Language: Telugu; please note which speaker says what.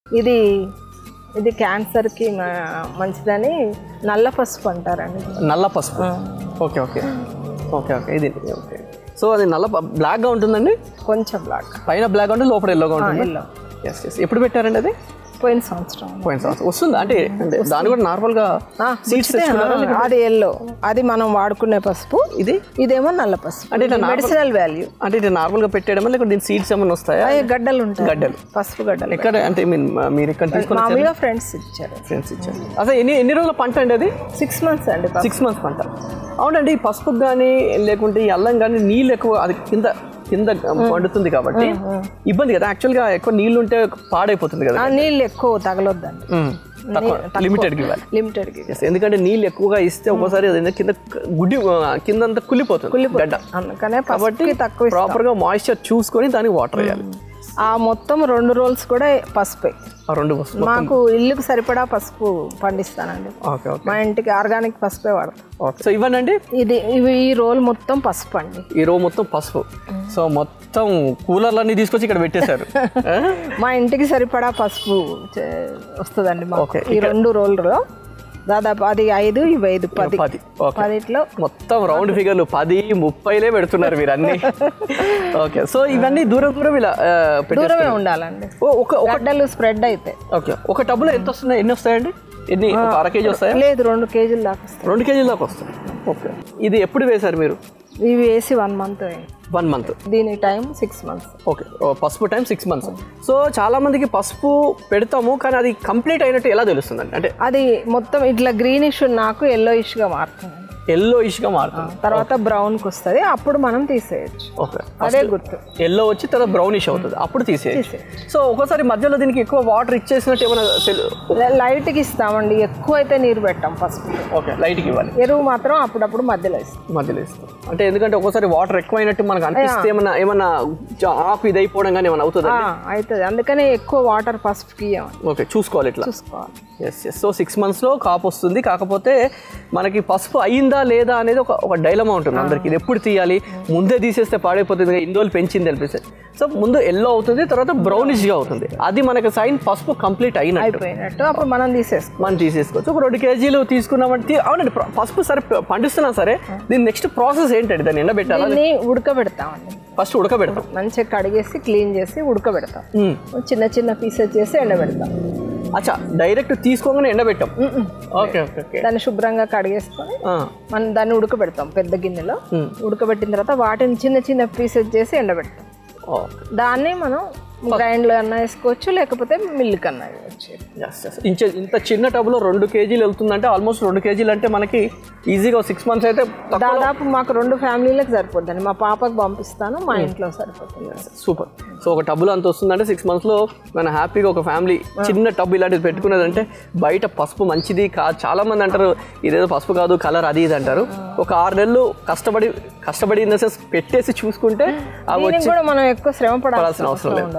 Speaker 1: ఇది ఇది క్యాన్సర్కి మ- మంచిదని నల్ల పసుపు అంటారండి
Speaker 2: నల్ల పసుపు ఓకే ఓకే ఓకే ఓకే ఇది ఓకే సో అది నల్ల బ్లాక్గా ఉంటుందండి
Speaker 1: కొంచెం బ్లాక్
Speaker 2: పైన బ్లాక్ ఉంటుంది లోపల ఎల్లోగా ఉంటుంది
Speaker 1: ఎల్లో
Speaker 2: ఎస్ ఎస్ ఎప్పుడు పెట్టారండి అది
Speaker 1: పోయిన సంవత్సరం
Speaker 2: పోయిన సంవత్సరం వస్తుందా అంటే అంటే దాని కూడా నార్మల్గా
Speaker 1: ఆ,
Speaker 2: సీడ్స్
Speaker 1: ఆ, అది ఎల్లో అది మనం వాడుకునే పసుపు
Speaker 2: ఇది
Speaker 1: ఇదేమో నల్ల పసుపు
Speaker 2: అంటే ఇట్లా
Speaker 1: మెడిసినల్ వాల్యూ
Speaker 2: అంటే ఇది నార్మల్గా పెట్టేయడమా లేకపోతే దీని సీడ్స్ ఏమైనా వస్తాయా
Speaker 1: గడ్డలు ఉంటాయి
Speaker 2: గడ్డలు.
Speaker 1: పసుపు గడ్డలు
Speaker 2: ఎక్కడ అంటే మీన్ మీరు ఇక్కడ తీసుకున్న
Speaker 1: మామూలుగా ఫ్రెండ్స్ ఇచ్చారు
Speaker 2: ఫ్రెండ్స్ ఇచ్చారు అసలు ఎన్ని ఎన్ని రోజుల పంట అండి అది
Speaker 1: సిక్స్ మంత్స్ అండి పసుపు.
Speaker 2: సిక్స్ మంత్స్ పంట అవునండి ఈ పసుపుకి కానీ లేకుంటే ఈ అల్లం కానీ నీళ్ళు ఎక్కువ అది కింద కింద పండుతుంది కాబట్టి ఇబ్బంది కదా యాక్చువల్గా ఎక్కువ నీళ్ళు ఉంటే పాడైపోతుంది కదా
Speaker 1: ఆ నీళ్ళు ఎక్కువ తగలొద్దండి
Speaker 2: లిమిటెడ్కి ఇవ్వాలి
Speaker 1: లిమిటెడ్కి
Speaker 2: Yes, ఎందుకంటే నీళ్ళు ఎక్కువగా ఇస్తే ఒక్కోసారి అది ఏందో కింద గుడ్డి కింద అంతా కుళ్ళిపోతుంది గడ్డ
Speaker 1: అందుకనే పసుపుకి తక్కువ ఇస్తాం.
Speaker 2: ప్రాపర్గా మాయిశ్చర్ చూసుకొని దానికి వాటర్ వేయాలి
Speaker 1: ఆ మొత్తం రెండు రోల్స్ కూడా పసుపే
Speaker 2: ఆ రెండు వస్తుంది
Speaker 1: మాకు ఇల్లుకు సరిపడా పసుపు పండిస్తానండి
Speaker 2: ఓకే ఓకే
Speaker 1: మా ఇంటికి ఆర్గానిక్ పసుపే వాడతాం
Speaker 2: ఓకే సో ఇవ్వనండి
Speaker 1: ఇది ఇవి ఈ రోల్ మొత్తం పసుపు అండి
Speaker 2: ఈ రో మొత్తం పసుపు సో మొత్తం కూలర్లన్నీ తీసుకొచ్చి ఇక్కడ పెట్టేశారు ఆ?
Speaker 1: మా ఇంటికి సరిపడా పసుపు చే- వస్తుందండి మాకు
Speaker 2: ఓకే,
Speaker 1: ఈ రెండు రోల్లో దాదాపు అది ఐదు ఇవి ఐదు పది
Speaker 2: పది ఓకే
Speaker 1: పదిట్లో
Speaker 2: మొత్తం రౌండ్ ఫిగర్లు పది ముప్పైలే పెడుతున్నారు మీరు అన్ని ఓకే సో ఇవన్నీ దూరం దూరం ఇలా ఆ, పెట్టేస్తారు
Speaker 1: దూరమే ఉండాలండి
Speaker 2: ఓ, ఒక ఒక
Speaker 1: గడ్డలు స్ప్రెడ్ అయితే
Speaker 2: ఓకే ఒక టబ్లో ఎంత వస్తున్నాయి ఎన్ని వస్తాయండి ఎన్ని ఒక అర కేజీ వస్తాయా
Speaker 1: లేదు రెండు కేజీలు దాకా వస్తాయి
Speaker 2: రెండు కేజీల దాకా వస్తాయి ఓకే ఇది ఎప్పుడు వేశారు మీరు
Speaker 1: ఇవి వేసి వన్ మంత్ అయింది
Speaker 2: వన్ మంత్
Speaker 1: దీని టైం సిక్స్ మంత్స్
Speaker 2: ఓకే ఓ, పసుపు టైం సిక్స్ మంత్స్ సో చాలా మందికి పసుపు పెడతాము కానీ అది కంప్లీట్ అయినట్టు ఎలా తెలుస్తుందండి అంటే
Speaker 1: అది మొత్తం ఇట్లా గ్రీనిష్ నాకు ఎల్లోయిష్గా మారుతుంది
Speaker 2: ఎల్లో ఇష్గా మారుతుంది
Speaker 1: తర్వాత బ్రౌన్కి వస్తుంది అప్పుడు మనం తీసేయచ్చు
Speaker 2: ఓకే
Speaker 1: అదే గుర్తు
Speaker 2: ఎల్లో వచ్చి తర్వాత బ్రౌనిష్ అవుతుంది అప్పుడు తీసేయచ్చు సో ఒక్కోసారి మధ్యలో దీనికి ఎక్కువ వాటర్ ఇచ్చేసినట్టు ఏమైనా తెలు-
Speaker 1: లైట్కి ఇస్తామండి ఎక్కువ అయితే నీరు పెట్టాం పసుపు
Speaker 2: ఓకే లైట్కి ఇవ్వాలి
Speaker 1: ఎరువు మాత్రం అప్పుడప్పుడు మధ్యలో ఇస్తాం
Speaker 2: మధ్యలో ఇస్తాం అంటే ఎందుకంటే ఒక్కోసారి వాటర్ ఎక్కువైనట్టు మనకు అనిపిస్తే ఏమన్నా ఏమన్నా జా- ఆకు ఇది అయిపోవడం కానీ ఏమైనా అవుతుందా
Speaker 1: అవుతుంది అందుకనే ఎక్కువ వాటర్ పసుపుకి ఇవ్వమని
Speaker 2: ఓకే చూసుకోవాలి ఇట్లా
Speaker 1: చూసుకోవాలి
Speaker 2: ఎస్ ఎస్ సో సిక్స్ మంత్స్లో కాపు వస్తుంది కాకపోతే మనకి పసుపు అయిందా లేదా అనేది ఒక ఒక డైలమా ఉంటుంది అందరికి ఇది ఎప్పుడు తీయాలి ముందే తీసేస్తే పాడైపోతుంది కదా, ఇన్ని రోజులు పెంచింది అనిపిస్తే సో ముందు ఎల్లో అవుతుంది తర్వాత బ్రౌనిష్గా అవుతుంది అది మనకి సైన్ పసుపు కంప్లీట్ అయినట్టు
Speaker 1: అయిపోయినట్టు అప్పుడు మనం తీసేసుకోవాలి
Speaker 2: మనం తీసేసుకోవచ్చు ఒక రెండు కేజీలు తీసుకున్నామంటే అవునండి ప్ర- పసుపు సరే ప- పండిస్తున్నా సరే దీని నెక్స్ట్ ప్రాసెస్ ఏంటండి దాన్ని ఎండబెట్టాలా
Speaker 1: దీన్ని ఉడకబెడతామండి
Speaker 2: ఫస్ట్ ఉడకబెడతాం
Speaker 1: మంచిగా కడిగేసి క్లీన్ చేసి ఉడకబెడతాం
Speaker 2: మ్మ్.
Speaker 1: చిన్న చిన్న పీసెస్ చేసి ఎండబెడతాం
Speaker 2: అచ్చా డైరెక్ట్ తీసుకోగానే ఎండబెట్టాం ఓకే ఓకే ఓకే
Speaker 1: దాన్ని శుభ్రంగా కడిగేసుకొని
Speaker 2: ఆ,
Speaker 1: మనం దాన్ని ఉడకబెడతాం పెద్ద గిన్నెలో ఉడకబెట్టిన తర్వాత వాటిని చిన్న చిన్న పీసెస్ చేసి ఎండబెడతాం
Speaker 2: ఓకే
Speaker 1: దాన్ని మనం గ్రైండ్లో అన్నా వేసుకోవచ్చు లేకపోతే మిల్క్ అన్నా వేయవచ్చు
Speaker 2: ఎస్ ఎస్ ఇంచ ఇంత చిన్న టబ్లో రెండు కేజీలు వెళ్తుందంటే ఆల్మోస్ట్ రెండు కేజీలు అంటే మనకి ఈజీగా సిక్స్ మంత్స్ అయితే తక్కువ
Speaker 1: దాదాపు మాకు రెండు ఫ్యామిలీలకు సరిపోద్దండి మా పాపకు పంపిస్తాను మా ఇంట్లో సరిపోతుంది
Speaker 2: సూపర్ సో ఒక టబ్బులో అంత వస్తుందంటే సిక్స్ మంత్స్లో మనం హ్యాపీగా ఒక ఫ్యామిలీ చిన్న టబ్ ఇలాంటిది పెట్టుకున్నదంటే బయట పసుపు మంచిది కాదు చాలా మంది అంటారు ఇదేదో పసుపు కాదు కలర్ అది ఇది అంటారు ఒక ఆరు నెలలు కష్టపడి కష్టపడి ఇన్ ద సెన్స్ పెట్టేసి చూసుకుంటే అవి
Speaker 1: దీనికి
Speaker 2: వచ్చి
Speaker 1: కూడా మనం ఎక్కువ శ్రమ
Speaker 2: పడాల్సిన
Speaker 1: పడాల్సిన
Speaker 2: అవసరం లేదు
Speaker 1: ఉండదు